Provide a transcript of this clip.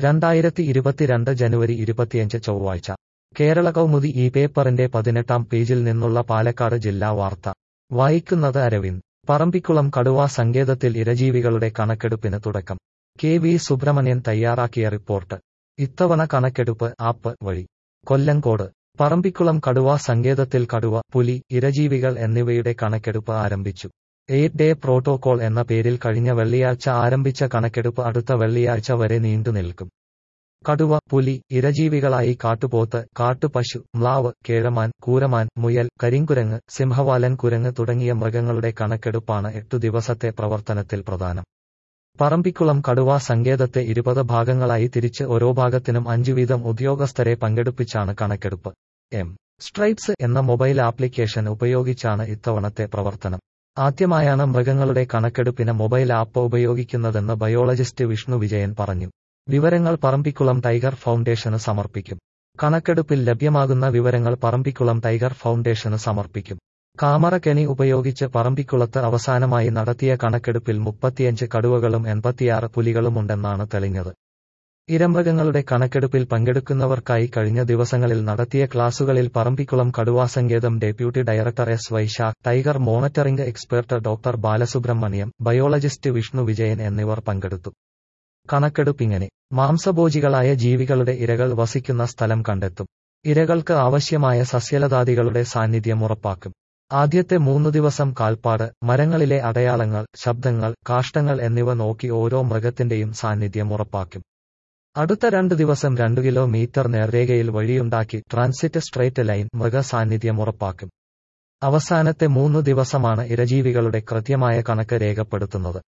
രണ്ടായിരത്തി ഇരുപത്തിരണ്ട് ജനുവരി ഇരുപത്തിയഞ്ച് ചൊവ്വാഴ്ച കേരള കൗമുദി ഈ പേപ്പറിന്റെ പതിനെട്ടാം പേജിൽ നിന്നുള്ള പാലക്കാട് ജില്ലാ വാർത്ത വായിക്കുന്നത് അരവിന്ദ് പറമ്പിക്കുളം കടുവാ സങ്കേതത്തിൽ ഇരജീവികളുടെ കണക്കെടുപ്പിന് തുടക്കം കെ വി സുബ്രഹ്മണ്യൻ തയ്യാറാക്കിയ റിപ്പോർട്ട് ഇത്തവണ കണക്കെടുപ്പ് ആപ്പ് വഴി കൊല്ലങ്കോട് പറമ്പിക്കുളം കടുവാ സങ്കേതത്തിൽ കടുവ പുലി ഇരജീവികൾ എന്നിവയുടെ കണക്കെടുപ്പ് ആരംഭിച്ചു എയ്റ്റ് ഡേ പ്രോട്ടോകോൾ എന്ന പേരിൽ കഴിഞ്ഞ വെള്ളിയാഴ്ച ആരംഭിച്ച കണക്കെടുപ്പ് അടുത്ത വെള്ളിയാഴ്ച വരെ നീണ്ടുനിൽക്കും കടുവ പുലി ഇരജീവികളായി കാട്ടുപോത്ത് കാട്ടുപശു മ്ലാവ് കേഴമാൻ കൂരമാൻ മുയൽ കരിങ്കുരങ്ങ് സിംഹവാലൻ കുരങ്ങ് തുടങ്ങിയ മൃഗങ്ങളുടെ കണക്കെടുപ്പാണ് എട്ടു ദിവസത്തെ പ്രവർത്തനത്തിൽ പ്രധാനം പറമ്പിക്കുളം കടുവാ സങ്കേതത്തെ ഇരുപത് ഭാഗങ്ങളായി തിരിച്ച് ഓരോ ഭാഗത്തിനും അഞ്ചു വീതം ഉദ്യോഗസ്ഥരെ പങ്കെടുപ്പിച്ചാണ് കണക്കെടുപ്പ് എം സ്ട്രൈപ്സ് എന്ന മൊബൈൽ ആപ്ലിക്കേഷൻ ഉപയോഗിച്ചാണ് ഇത്തവണത്തെ പ്രവർത്തനം ആദ്യമായാണ് മൃഗങ്ങളുടെ കണക്കെടുപ്പിന് മൊബൈൽ ആപ്പ് ഉപയോഗിക്കുന്നതെന്ന് ബയോളജിസ്റ്റ് വിഷ്ണു വിജയൻ പറഞ്ഞു വിവരങ്ങൾ പറമ്പിക്കുളം ടൈഗർ ഫൗണ്ടേഷന് സമർപ്പിക്കും കണക്കെടുപ്പിൽ ലഭ്യമാകുന്ന വിവരങ്ങൾ പറമ്പിക്കുളം ടൈഗർ ഫൗണ്ടേഷന് സമർപ്പിക്കും കാമറക്കെണി ഉപയോഗിച്ച് പറമ്പിക്കുളത്ത് അവസാനമായി നടത്തിയ കണക്കെടുപ്പിൽ മുപ്പത്തിയഞ്ച് കടുവകളും എൺപത്തിയാറ് പുലികളുമുണ്ടെന്നാണ് തെളിഞ്ഞത് ഇരമൃഗങ്ങളുടെ കണക്കെടുപ്പിൽ പങ്കെടുക്കുന്നവർക്കായി കഴിഞ്ഞ ദിവസങ്ങളിൽ നടത്തിയ ക്ലാസുകളിൽ പറമ്പിക്കുളം കടുവാസങ്കേതം deputy director S Vysakh tiger monitoring expert doctor Balasubramaniam biologist Vishnu Vijayan എന്നിവർ പങ്കെടുത്തു കണക്കെടുപ്പിങ്ങനെ മാംസഭോജികളായ ജീവികളുടെ ഇരകൾ വസിക്കുന്ന സ്ഥലം കണ്ടെത്തും ഇരകൾക്ക് ആവശ്യമായ സസ്യലതാദികളുടെ സാന്നിധ്യം ഉറപ്പാക്കും ആദ്യത്തെ മൂന്നു ദിവസം കാൽപ്പാട് മരങ്ങളിലെ അടയാളങ്ങൾ ശബ്ദങ്ങൾ കാഷ്ടങ്ങൾ എന്നിവ നോക്കി ഓരോ മൃഗത്തിന്റെയും സാന്നിധ്യം ഉറപ്പാക്കും അടുത്ത രണ്ട് ദിവസം രണ്ടു കിലോമീറ്റർ നേർരേഖയിൽ വഴിയുണ്ടാക്കി ട്രാൻസിറ്റ് സ്ട്രൈറ്റ് ലൈൻ മൃഗസാന്നിധ്യം ഉറപ്പാക്കും അവസാനത്തെ മൂന്നു ദിവസമാണ് ഇരജീവികളുടെ കൃത്യമായ കണക്ക് രേഖപ്പെടുത്തുന്നത്